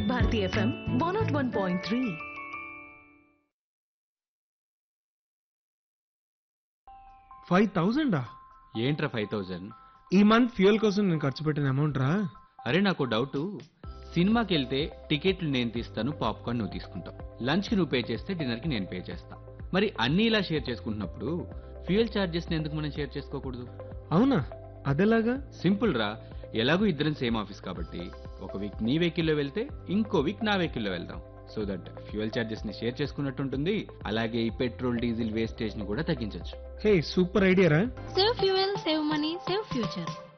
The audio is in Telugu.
Bharati FM one nought one point three five థౌజండా ఏంట్రా ఫైవ్ థౌజండ్ ఈ మంత్ ఫ్యూయల్ కోసం నేను ఖర్చు పెట్టిన అమౌంట్ రా అరే నాకు డౌట్ సినిమాకి వెళ్తే టికెట్లు నేను తీస్తాను పాప్కార్న్ నువ్వు తీసుకుంటావు లంచ్కి నువ్వు పే చేస్తే డిన్నర్కి నేను పే చేస్తా మరి అన్నీ ఇలా షేర్ చేసుకుంటున్నప్పుడు ఫ్యూయల్ ఛార్జెస్ని ఎందుకు మనం షేర్ చేసుకోకూడదు అవునా అదెలాగా సింపుల్ రా ఎలాగో ఇద్దరం సేమ్ ఆఫీస్ కాబట్టి ఒక వీక్ నీ వెహికల్లో వెళ్తే ఇంకో వీక్ నా వెహికల్లో వెళ్దాం సో దట్ ఫ్యూయల్ ఛార్జెస్ ని షేర్ చేసుకున్నట్టు ఉంటుంది అలాగే ఈ పెట్రోల్ డీజిల్ వేస్టేజ్ ని కూడా తగ్గించవచ్చు హే సూపర్ ఐడియా రా save fuel save money save future